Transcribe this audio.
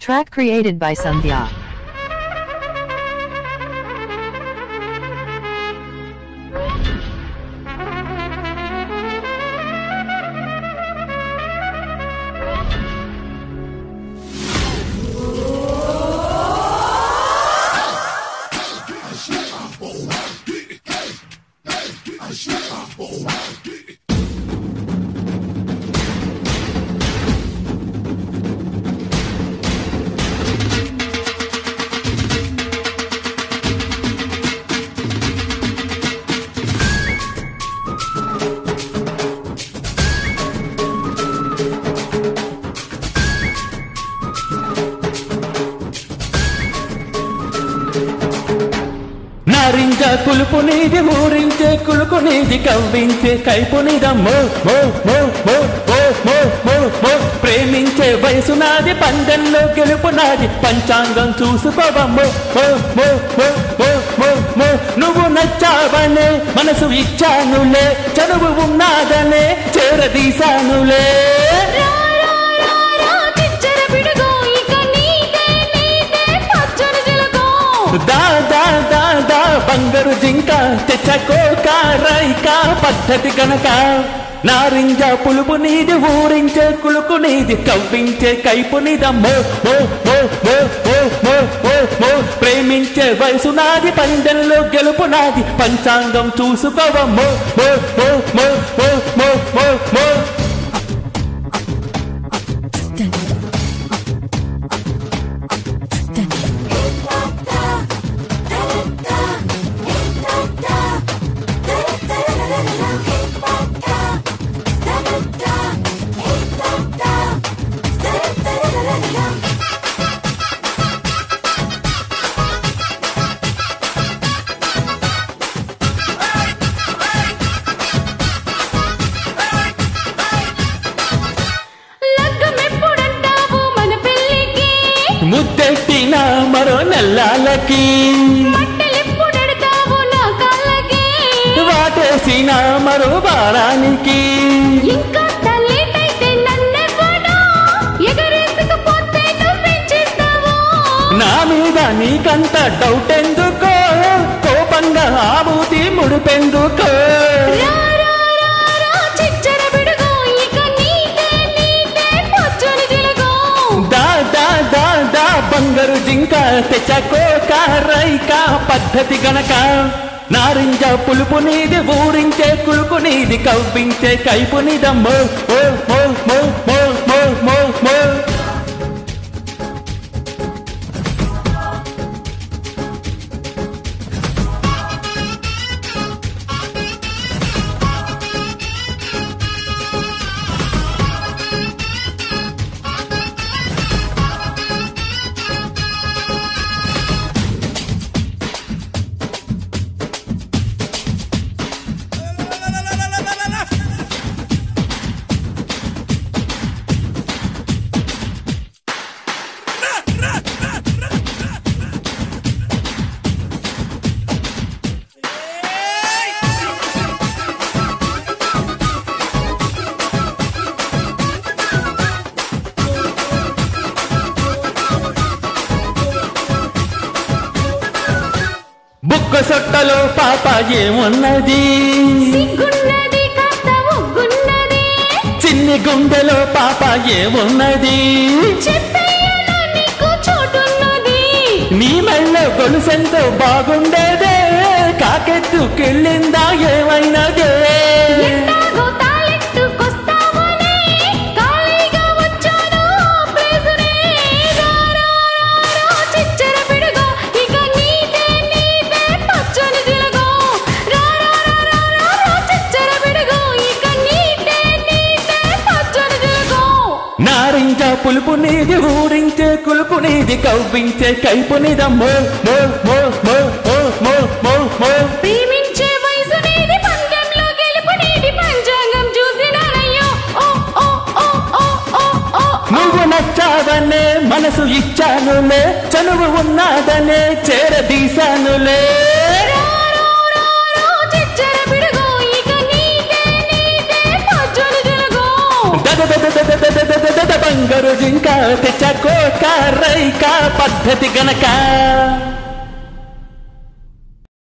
Track created by Sandhya. నారింజ కులుపు నీది ఊరించే కులుకు నీది కవ్వించే కైపు నీదమ్మో మో మో మో మో మో మో మో ప్రేమించే వయసు నాది పందెంలో గెలుపు నాది పంచాంగం చూసుకోవమ్మో మో మో మో మో మో మో నువ్వు నచ్చావనే మనసు ఇచ్చానులే చనువు ఉన్నాదనే చేరదీశానులే దా దా దా దా బంగారు జింక తెచ్చకోక రైక పద్ధతి కనుక నారింజ పులుపు నీది ఊరించే కులుకు నీది కవ్వించే కైపు నీదమ్మో మో మో మో మో మో మో మో ప్రేమించే వయసు నాది పందెంలో గెలుపు నాది పంచాంగం చూసుకోవమ్మో మో మో మో మో మో మో మో ముద్దెట్టిన మరో నెల్లాలకి వాటేసిన మరో వారానికి ఇంకా తల్లిటైతే నన్నెవ్వడా ఎగరేసుకుపోతే నువ్వేం నా మీద నీకంత డౌట్ ఎందుకో కోపంగా ఆబూతి ముడిపెందుకో రా రా రా రా చిచ్చర బిడుగు ఇక నీదే నీదే పొచ్చుని జిలుగు దా దా దా దా బంగారు జింక తెచ్చకోక రైక పద్ధతి గనక నారింజ పులుపు నీది ఊరించే కులుపు నీది కవ్వించే కైపు నీదమ్మో ఓ మో మో మో మో మో మో బుక్క సొట్టలో పాప ఏమున్నది సిగ్గున్నది కాస్త ఒగ్గున్నది చిన్ని గుండెలో పాప ఏమున్నది చెప్పేయాలో నీకు చోటున్నది నీ మెళ్ళ గొలుసెంతో బాగుండేదే కాకెత్తుకెళ్ళిందా ఏమైనదే ఎట్టాగో తాళెత్తుకొస్తావోనే ఖాళీగా వచ్చాను ప్లేసునే రా రా రా రా చిచ్చర పిడుగు ఇక నీదే నీదే పచ్చని జిలుగు రా రా రా రా రా చిచ్చర పిడుగు ఇక నీదే నీదే పచ్చని జిలుగు నారింజ పులుపు నీది ఊరించే కులుపు నీది కవ్వించే కైపు నీదమ్మో మో మో మో మో మో మో మో ప్రేమించే వయసు నీది పందెంలో గెలుపు నీది పంచాంగం చూసినానయ్యో ఓ ఓ ఓ ఓ ఓ ఓ నువ్వు నచ్చావనే మనసు ఇచ్చానులే చనువు ఉన్నాదనే చేరదీశానులే రా రా రా రా చిచ్చర పిడుగు ఇక నీదే నీదే పచ్చని జిలుగు దద బంగారు జింక తెచ్చ కోక రైక పద్ధతి గనక